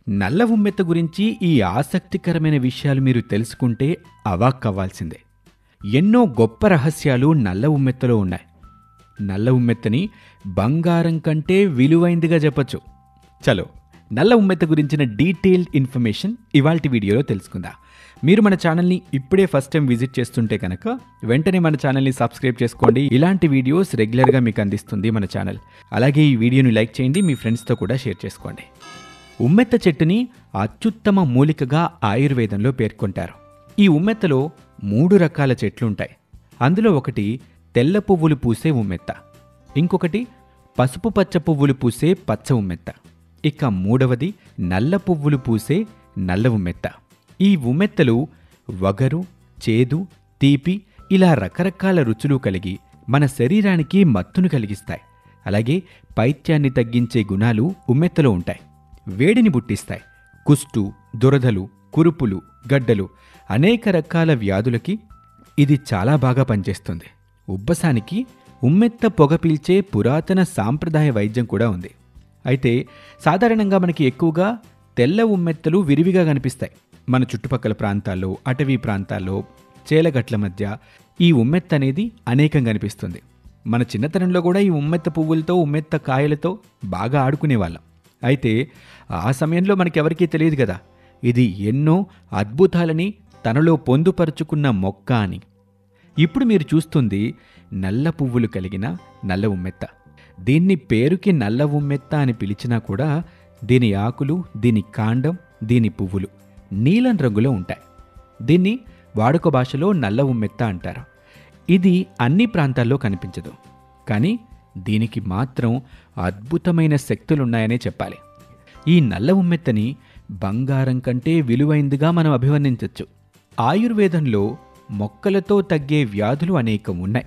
నల్ల ఉమ్మెత్త గురించి ఈ ఆసక్తికరమైన విషయాలు మీరు తెలుసుకుంటే అవాక్కవ్వాల్సిందే ఎన్నో గొప్ప రహస్యాలు నల్ల ఉమ్మెత్తలో ఉన్నాయి నల్ల ఉమ్మెత్తని బంగారం కంటే విలువైందిగా చెప్పొచ్చు చలో నల్ల ఉమ్మెత్త గురించిన డీటెయిల్డ్ ఇన్ఫర్మేషన్ ఇవాల్టి వీడియోలో తెలుసుకుందాం మీరు మన ఛానల్ని ఇప్పుడే ఫస్ట్ టైం విజిట్ చేస్తుంటే కనుక వెంటనే మన ఛానల్ని సబ్స్క్రైబ్ చేసుకోండి ఇలాంటి వీడియోస్ రెగ్యులర్గా మీకు అందిస్తుంది మన ఛానల్ అలాగే ఈ వీడియోని లైక్ చేయండి మీ ఫ్రెండ్స్తో కూడా షేర్ చేసుకోండి ఉమ్మెత్త చెట్టుని అత్యుత్తమ మూలికగా ఆయుర్వేదంలో పేర్కొంటారు ఈ ఉమ్మెత్తలో మూడు రకాల చెట్లుంటాయి అందులో ఒకటి తెల్ల పువ్వులు పూసే ఉమ్మెత్త ఇంకొకటి పసుపు పచ్చ పువ్వులు పూసే పచ్చ ఉమ్మెత్త ఇక మూడవది నల్ల పువ్వులు పూసే నల్ల ఉమ్మెత్త ఈ ఉమ్మెత్తలు వగరు చేదు తీపి ఇలా రకరకాల రుచులు కలిగి మన శరీరానికి మత్తును కలిగిస్తాయి అలాగే పైత్యాన్ని తగ్గించే గుణాలు ఉమ్మెత్తలో ఉంటాయి వేడిని పుట్టిస్తాయి కుష్టు దురదలు కురుపులు గడ్డలు అనేక రకాల వ్యాధులకి ఇది చాలా బాగా పనిచేస్తుంది ఉబ్బసానికి ఉమ్మెత్త పొగ పీల్చే పురాతన సాంప్రదాయ వైద్యం కూడా ఉంది అయితే సాధారణంగా మనకి ఎక్కువగా తెల్ల ఉమ్మెత్తలు విరివిగా కనిపిస్తాయి మన చుట్టుపక్కల ప్రాంతాల్లో అటవీ ప్రాంతాల్లో చేలగట్ల మధ్య ఈ ఉమ్మెత్త అనేది అనేకం కనిపిస్తుంది మన చిన్నతనంలో కూడా ఈ ఉమ్మెత్త పువ్వులతో ఉమ్మెత్త కాయలతో బాగా ఆడుకునేవాళ్ళం అయితే ఆ సమయంలో మనకెవరికీ తెలియదు కదా ఇది ఎన్నో అద్భుతాలని తనలో పొందుపరుచుకున్న మొక్క అని ఇప్పుడు మీరు చూస్తుంది నల్ల పువ్వులు కలిగిన నల్ల ఉమ్మెత్త దీన్ని పేరుకి నల్ల ఉమ్మెత్త అని పిలిచినా కూడా దీని ఆకులు దీని కాండం దీని పువ్వులు నీలం రంగులో ఉంటాయి దీన్ని వాడుక భాషలో నల్ల ఉమ్మెత్త అంటారు ఇది అన్ని ప్రాంతాల్లో కనిపించదు కానీ దీనికి మాత్రం అద్భుతమైన శక్తులున్నాయనే చెప్పాలి ఈ నల్ల ఉమ్మెత్తని బంగారం కంటే విలువైందిగా మనం అభివర్ణించవచ్చు ఆయుర్వేదంలో మొక్కలతో తగ్గే వ్యాధులు అనేకం ఉన్నాయి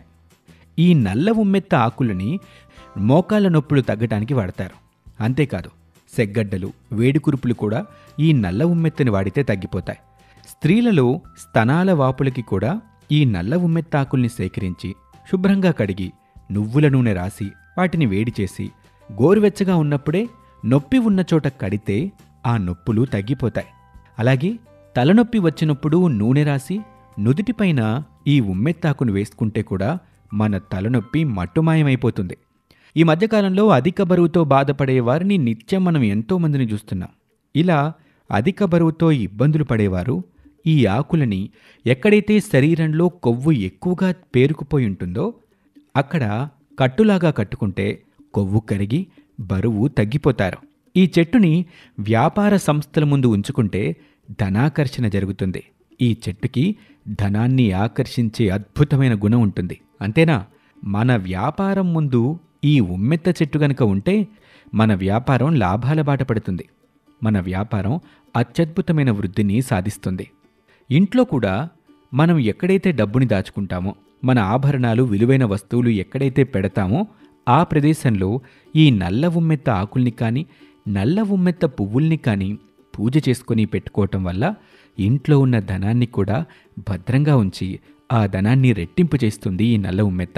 ఈ నల్ల ఉమ్మెత్త ఆకులని మోకాళ్ళ నొప్పులు తగ్గడానికి వాడతారు అంతేకాదు సెగ్గడ్డలు వేడికురుపులు కూడా ఈ నల్ల ఉమ్మెత్తని వాడితే తగ్గిపోతాయి స్త్రీలలో స్తనాల వాపులకి కూడా ఈ నల్ల ఉమ్మెత్త ఆకుల్ని సేకరించి శుభ్రంగా కడిగి నువ్వుల నూనె రాసి వాటిని వేడి చేసి గోరువెచ్చగా ఉన్నప్పుడే నొప్పి ఉన్న చోట కడితే ఆ నొప్పులు తగ్గిపోతాయి అలాగే తలనొప్పి వచ్చినప్పుడు నూనె రాసి నుదుటిపైన ఈ ఉమ్మెత్తాకును వేసుకుంటే కూడా మన తలనొప్పి మట్టుమాయమైపోతుంది ఈ మధ్యకాలంలో అధిక బరువుతో బాధపడే వారిని నిత్యం మనం ఎంతో మందిని చూస్తున్నాం ఇలా అధిక బరువుతో ఇబ్బందులు పడేవారు ఈ ఆకులని ఎక్కడైతే శరీరంలో కొవ్వు ఎక్కువగా పేరుకుపోయి ఉంటుందో అక్కడ కట్టులాగా కట్టుకుంటే కొవ్వు కరిగి బరువు తగ్గిపోతారు ఈ చెట్టుని వ్యాపార సంస్థల ముందు ఉంచుకుంటే ధనాకర్షణ జరుగుతుంది ఈ చెట్టుకి ధనాన్ని ఆకర్షించే అద్భుతమైన గుణం ఉంటుంది అంతేనా మన వ్యాపారం ముందు ఈ ఉమ్మెత్త చెట్టు గనుక ఉంటే మన వ్యాపారం లాభాల బాట పడుతుంది మన వ్యాపారం అత్యద్భుతమైన వృద్ధిని సాధిస్తుంది ఇంట్లో కూడా మనం ఎక్కడైతే డబ్బుని దాచుకుంటామో మన ఆభరణాలు విలువైన వస్తువులు ఎక్కడైతే పెడతామో ఆ ప్రదేశంలో ఈ నల్ల ఉమ్మెత్త ఆకుల్ని కానీ నల్ల ఉమ్మెత్త పువ్వుల్ని కానీ పూజ చేసుకొని పెట్టుకోవటం వల్ల ఇంట్లో ఉన్న ధనాన్ని కూడా భద్రంగా ఉంచి ఆ ధనాన్ని రెట్టింపు చేస్తుంది ఈ నల్ల ఉమ్మెత్త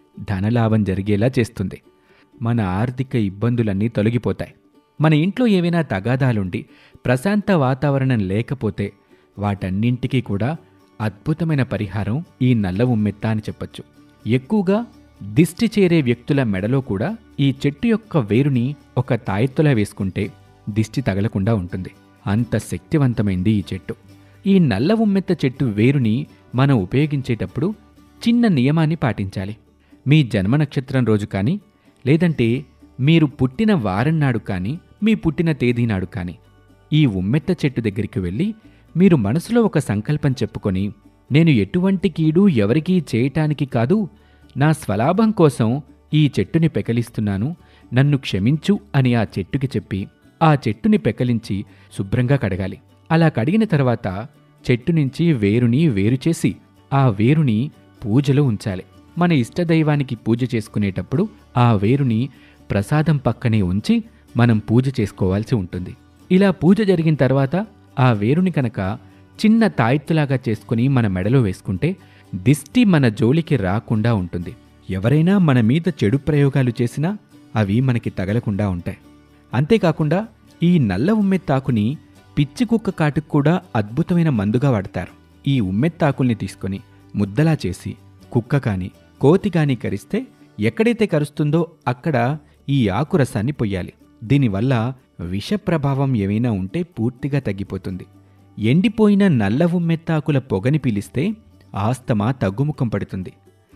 ధనలాభం జరిగేలా చేస్తుంది మన ఆర్థిక ఇబ్బందులన్నీ తొలగిపోతాయి మన ఇంట్లో ఏవైనా తగాదాలుండి ప్రశాంత వాతావరణం లేకపోతే వాటన్నింటికీ కూడా అద్భుతమైన పరిహారం ఈ నల్ల ఉమ్మెత్త అని చెప్పొచ్చు ఎక్కువగా దిష్టి చేరే వ్యక్తుల మెడలో కూడా ఈ చెట్టు యొక్క వేరుని ఒక తాయెత్తులా వేసుకుంటే దిష్టి తగలకుండా ఉంటుంది అంత శక్తివంతమైంది ఈ చెట్టు ఈ నల్ల ఉమ్మెత్త చెట్టు వేరుని మనం ఉపయోగించేటప్పుడు చిన్న నియమాన్ని పాటించాలి మీ జన్మ నక్షత్రం రోజు కానీ లేదంటే మీరు పుట్టిన వారం నాడు కానీ మీ పుట్టిన తేదీ నాడు కానీ ఈ ఉమ్మెత్త చెట్టు దగ్గరికి వెళ్ళి మీరు మనసులో ఒక సంకల్పం చెప్పుకొని నేను ఎటువంటి కీడు ఎవరికీ చేయటానికి కాదు నా స్వలాభం కోసం ఈ చెట్టుని పెకలిస్తున్నాను నన్ను క్షమించు అని ఆ చెట్టుకి చెప్పి ఆ చెట్టుని పెకలించి శుభ్రంగా కడగాలి అలా కడిగిన తర్వాత చెట్టు నుంచి వేరుని వేరు చేసి ఆ వేరుని పూజలో ఉంచాలి మన ఇష్టదైవానికి పూజ చేసుకునేటప్పుడు ఆ వేరుని ప్రసాదం పక్కనే ఉంచి మనం పూజ చేసుకోవాల్సి ఉంటుంది ఇలా పూజ జరిగిన తర్వాత ఆ వేరుని కనుక చిన్న తాయెత్తులాగా చేసుకుని మన మెడలో వేసుకుంటే దిష్టి మన జోలికి రాకుండా ఉంటుంది ఎవరైనా మన మీద చెడు ప్రయోగాలు చేసినా అవి మనకి తగలకుండా ఉంటాయి అంతేకాకుండా ఈ నల్ల ఉమ్మెత్తాకుని పిచ్చి కుక్క కాటుకు కూడా అద్భుతమైన మందుగా వాడతారు ఈ ఉమ్మెత్తాకుల్ని తీసుకొని ముద్దలా చేసి కుక్క కాని కోతి కాని కరిస్తే ఎక్కడైతే కరుస్తుందో అక్కడ ఈ ఆకు రసాన్ని పొయ్యాలి దీనివల్ల విష ప్రభావం ఏమైనా ఉంటే పూర్తిగా తగ్గిపోతుంది ఎండిపోయిన నల్ల ఉమ్మెత్తాకుల పొగని పీలిస్తే ఆస్తమా తగ్గుముఖం పడుతుంది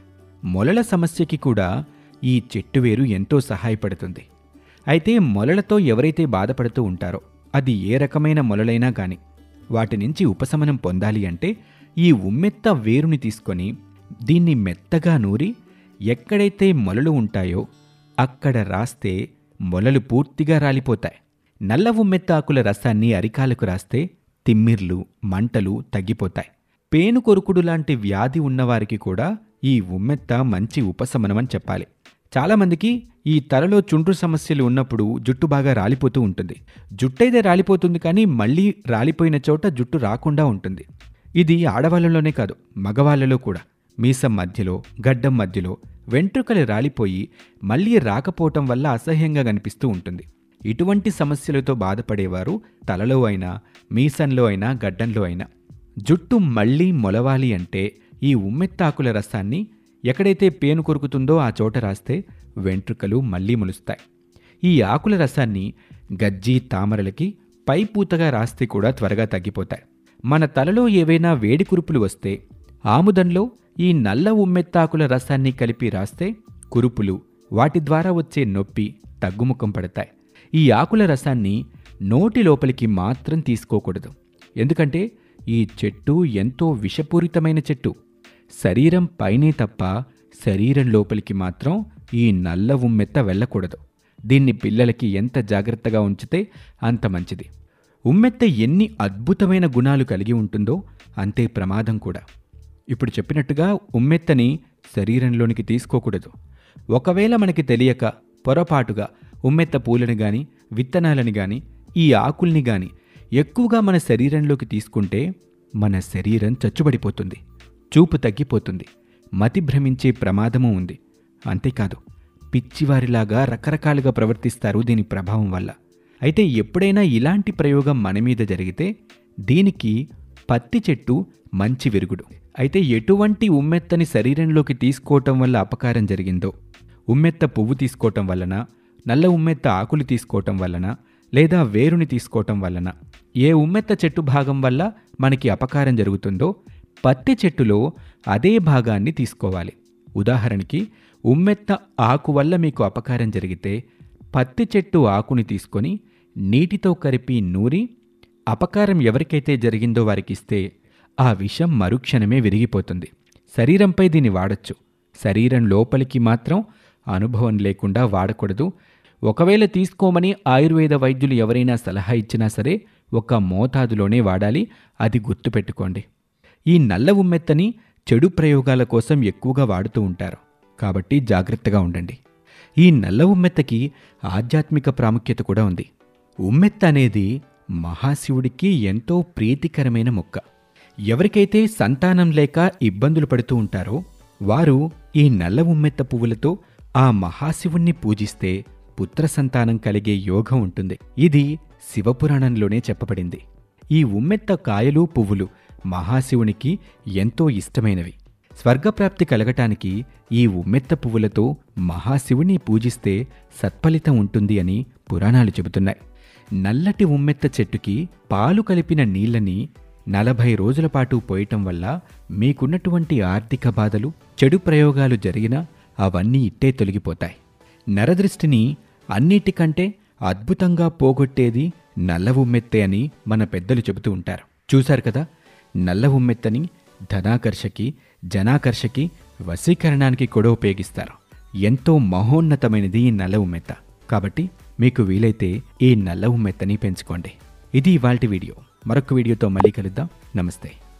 మొలల సమస్యకి కూడా ఈ చెట్టు వేరు ఎంతో సహాయపడుతుంది అయితే మొలలతో ఎవరైతే బాధపడుతూ ఉంటారో అది ఏ రకమైన మొలలైనా గాని వాటి నుంచి ఉపశమనం పొందాలి అంటే ఈ ఉమ్మెత్త వేరుని తీసుకొని దీన్ని మెత్తగా నూరి ఎక్కడైతే మొలలు ఉంటాయో అక్కడ రాస్తే మొలలు పూర్తిగా రాలిపోతాయి నల్ల ఉమ్మెత్త ఆకుల రసాన్ని అరికాలకు రాస్తే తిమ్మిర్లు మంటలు తగ్గిపోతాయి పేను కొరుకుడు లాంటి వ్యాధి ఉన్నవారికి కూడా ఈ ఉమ్మెత్త మంచి ఉపశమనమని చెప్పాలి చాలామందికి ఈ తలలో చుండ్రు సమస్యలు ఉన్నప్పుడు జుట్టు బాగా రాలిపోతూ ఉంటుంది జుట్టైతే రాలిపోతుంది కానీ మళ్ళీ రాలిపోయిన చోట జుట్టు రాకుండా ఉంటుంది ఇది ఆడవాళ్ళలోనే కాదు మగవాళ్ళలో కూడా మీసం మధ్యలో గడ్డం మధ్యలో వెంట్రుకలు రాలిపోయి మళ్ళీ రాకపోవటం వల్ల అసహ్యంగా కనిపిస్తూ ఉంటుంది ఇటువంటి సమస్యలతో బాధపడేవారు తలలో అయినా మీసంలో అయినా గడ్డంలో అయినా జుట్టు మళ్ళీ మొలవాలి అంటే ఈ ఉమ్మెత్తాకుల రసాన్ని ఎక్కడైతే పేను కొరుకుతుందో ఆ చోట రాస్తే వెంట్రుకలు మళ్ళీ మొలుస్తాయి ఈ ఆకుల రసాన్ని గజ్జి తామరలకి పైపూతగా రాస్తే కూడా త్వరగా తగ్గిపోతాయి మన తలలో ఏవైనా వేడి కురుపులు వస్తే ఆముదంలో ఈ నల్ల ఉమ్మెత్తాకుల రసాన్ని కలిపి రాస్తే కురుపులు వాటి ద్వారా వచ్చే నొప్పి తగ్గుముఖం పడతాయి ఈ ఆకుల రసాన్ని నోటి లోపలికి మాత్రం తీసుకోకూడదు ఎందుకంటే ఈ చెట్టు ఎంతో విషపూరితమైన చెట్టు శరీరం పైనే తప్ప శరీరం లోపలికి మాత్రం ఈ నల్ల ఉమ్మెత్త వెళ్ళకూడదు దీన్ని పిల్లలకి ఎంత జాగ్రత్తగా ఉంచితే అంత మంచిది ఉమ్మెత్త ఎన్ని అద్భుతమైన గుణాలు కలిగి ఉంటుందో అంతే ప్రమాదం కూడా ఇప్పుడు చెప్పినట్టుగా ఉమ్మెత్తని శరీరంలోనికి తీసుకోకూడదు ఒకవేళ మనకి తెలియక పొరపాటుగా ఉమ్మెత్త పూలని గాని విత్తనాలని గాని ఈ ఆకుల్ని గాని ఎక్కువగా మన శరీరంలోకి తీసుకుంటే మన శరీరం చచ్చుబడిపోతుంది చూపు తగ్గిపోతుంది మతి భ్రమించే ప్రమాదము ఉంది అంతేకాదు పిచ్చివారిలాగా రకరకాలుగా ప్రవర్తిస్తారు దీని ప్రభావం వల్ల అయితే ఎప్పుడైనా ఇలాంటి ప్రయోగం మన మీద జరిగితే దీనికి పత్తి చెట్టు మంచి విరుగుడు అయితే ఎటువంటి ఉమ్మెత్తని శరీరంలోకి తీసుకోవటం వల్ల అపకారం జరిగిందో ఉమ్మెత్త పువ్వు తీసుకోవటం వలన నల్ల ఉమ్మెత్త ఆకులు తీసుకోవటం వలన లేదా వేరుని తీసుకోవటం వలన ఏ ఉమ్మెత్త చెట్టు భాగం వల్ల మనకి అపకారం జరుగుతుందో పత్తి చెట్టులో అదే భాగాన్ని తీసుకోవాలి ఉదాహరణకి ఉమ్మెత్త ఆకు వల్ల మీకు అపకారం జరిగితే పత్తి చెట్టు ఆకుని తీసుకొని నీటితో కలిపి నూరి అపకారం ఎవరికైతే జరిగిందో వారికిస్తే ఆ విషం మరుక్షణమే విరిగిపోతుంది శరీరంపై దీన్ని వాడచ్చు శరీరం లోపలికి మాత్రం అనుభవం లేకుండా వాడకూడదు ఒకవేళ తీసుకోమని ఆయుర్వేద వైద్యులు ఎవరైనా సలహా ఇచ్చినా సరే ఒక మోతాదులోనే వాడాలి అది గుర్తుపెట్టుకోండి ఈ నల్ల ఉమ్మెత్తని చెడు ప్రయోగాల కోసం ఎక్కువగా వాడుతూ ఉంటారు కాబట్టి జాగ్రత్తగా ఉండండి ఈ నల్ల ఉమ్మెత్తకి ఆధ్యాత్మిక ప్రాముఖ్యత కూడా ఉంది ఉమ్మెత్త అనేది మహాశివుడికి ఎంతో ప్రీతికరమైన మొక్క ఎవరికైతే సంతానం లేక ఇబ్బందులు పడుతూ ఉంటారో వారు ఈ నల్ల ఉమ్మెత్త పువ్వులతో ఆ మహాశివుణ్ణి పూజిస్తే పుత్ర సంతానం కలిగే యోగం ఉంటుంది ఇది శివపురాణంలోనే చెప్పబడింది ఈ ఉమ్మెత్త కాయలు పువ్వులు మహాశివునికి ఎంతో ఇష్టమైనవి స్వర్గప్రాప్తి కలగటానికి ఈ ఉమ్మెత్త పువ్వులతో మహాశివుని పూజిస్తే సత్ఫలితం ఉంటుంది అని పురాణాలు చెబుతున్నాయి నల్లటి ఉమ్మెత్త చెట్టుకి పాలు కలిపిన నీళ్ళని నలభై రోజుల పాటు పోయటం వల్ల మీకున్నటువంటి ఆర్థిక బాధలు చెడు ప్రయోగాలు జరిగినా అవన్నీ ఇట్టే తొలగిపోతాయి నరదృష్టిని అన్నిటికంటే అద్భుతంగా పోగొట్టేది నల్ల ఉమ్మెత్తే అని మన పెద్దలు చెబుతూ ఉంటారు చూశారు కదా నల్ల ఉమ్మెత్తని ధనాకర్షకి జనాకర్షకి వశీకరణానికి కూడా ఉపయోగిస్తారు ఎంతో మహోన్నతమైనది ఈ నల్ల ఉమ్మెత్త కాబట్టి మీకు వీలైతే ఈ నల్ల ఉమ్మెత్తని పెంచుకోండి ఇది ఇవాల్టి వీడియో మరొక వీడియోతో మళ్ళీ కలుద్దాం నమస్తే